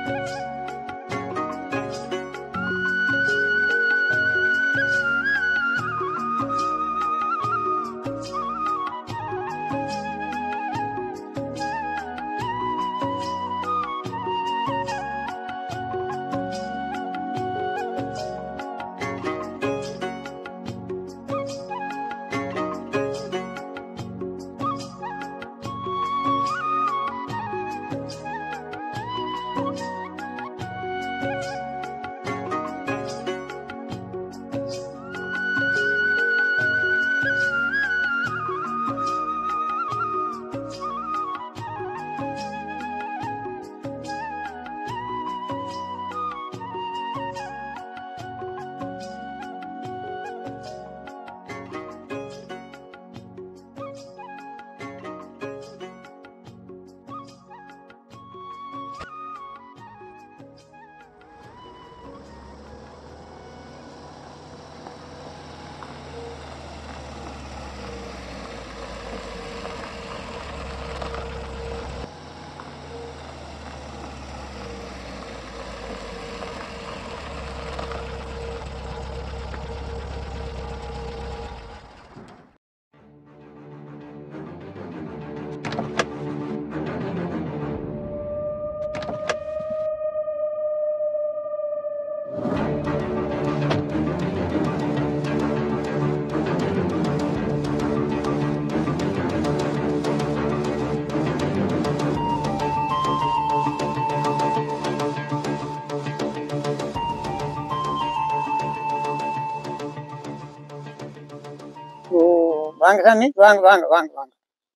ஓ வாங்க சாமி வாங்க வாங்க வாங்க வாங்க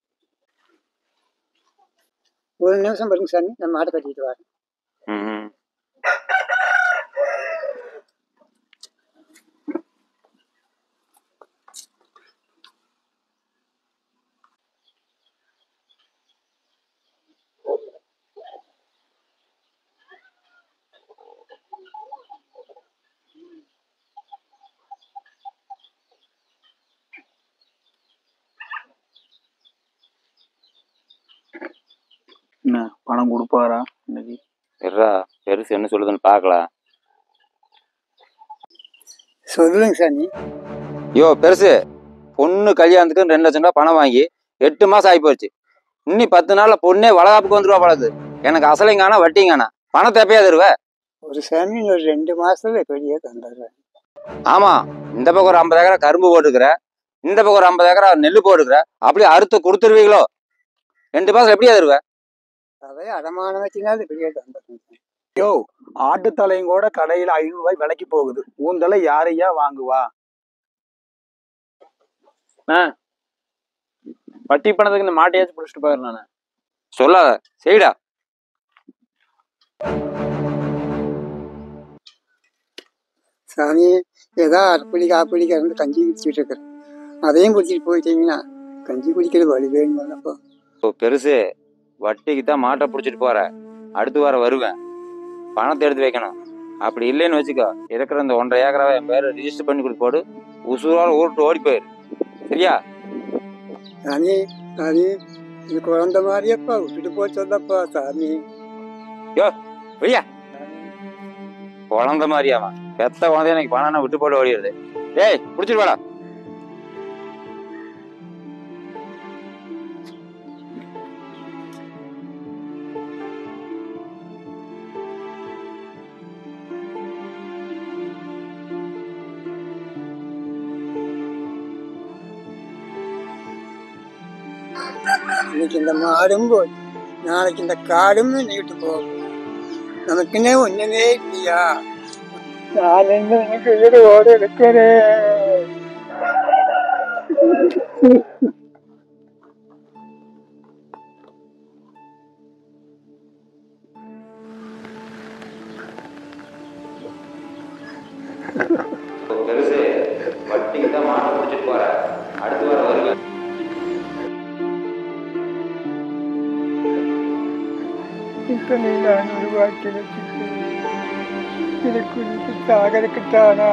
ஒரு நிமிஷம் பாருங்க சாமி நம்ம மாட்டை கட்டிட்டு வரேன் ம் என்ன பணம் கொடுப்பாரா இன்னைக்கு எர்ரா பெருசு என்ன சொல்லுதுன்னு பார்க்கலாம் சொல்லுங்க சாமி யோ பெருசு பொண்ணு கல்யாணத்துக்கு ரெண்டு லட்சம் ரூபாய் பணம் வாங்கி எட்டு மாசம் ஆகி போச்சு இன்னி பத்து நாள்ல பொண்ணே வளகாப்புக்கு வந்துருவா பழகுது எனக்கு அசலைங்கானா வட்டிங்கானா பணத்தை எப்பயா தருவ ஒரு சாமி ஒரு ரெண்டு மாசத்துல வெளியே தந்துடுறேன் ஆமா இந்த பக்கம் ஒரு ஐம்பது ஏக்கரா கரும்பு போட்டுக்கிற இந்த பக்கம் ஒரு ஐம்பது ஏக்கரா நெல் போட்டுக்கிற அப்படியே அறுத்து கொடுத்துருவீங்களோ ரெண்டு மாசம் எப்படியா தருவ அதை அடமானம் வச்சுனாலும் வெளியே தந்துடுறேன் யோ ஆட்டு தலையும் கூட கடையில ஐநூறு ரூபாய் விலைக்கு போகுது உன் தலை யாரையா வாங்குவா வட்டி பணத்துக்கு இந்த மாட்டையாச்சும் பிடிச்சிட்டு போயிடுறேன் நானு சொல்லாத செய்டா சாமி ஏதோ அரைப்படி காப்படி கறந்து கஞ்சி குடிச்சிட்டு இருக்கிறேன் அதையும் குடிச்சிட்டு போயிட்டீங்கன்னா கஞ்சி குடிக்கிறது வழி வேணுமாப்பா இப்போ பெருசு வட்டிக்கு தான் மாட்டை பிடிச்சிட்டு போற அடுத்த வாரம் வருவேன் பணத்தை எடுத்து வைக்கணும் அப்படி இல்லைன்னு வச்சுக்கோ இருக்கிற இந்த ஒன்றரை ஏக்கராவை என் பேரை ரிஜிஸ்டர் பண்ணி கொடுத்து போடு உசுரோட ஊருட்டு ஓடி போயிரு சரியா சாமி சாமி இது குழந்த மாதிரியப்பா விட்டுட்டு போச்சதப்பா சாமி வெளியா குழந்த மாதிரியாமா பெத்த குழந்தைய எனக்கு பணம் விட்டு போட்டு ஓடிடுது டேய் பிடிச்சிட்டு வாடா இன்னைக்கு இந்த மாடும் போய் நாளைக்கு இந்த காடும் நீட்டு போகும் நமக்குன்னே ஒண்ணுமே இல்லையா நான் என்ன உனக்கு உயிரோடு இருக்கிறேன் பெருசு வட்டிக்கு தான் மாட்டை பிடிச்சிட்டு போற அடுத்த வாரம் வருவேன் இத்தனை நான் உருவாக்கி வச்சுட்டு இது குறித்து சாகருக்குத்தானா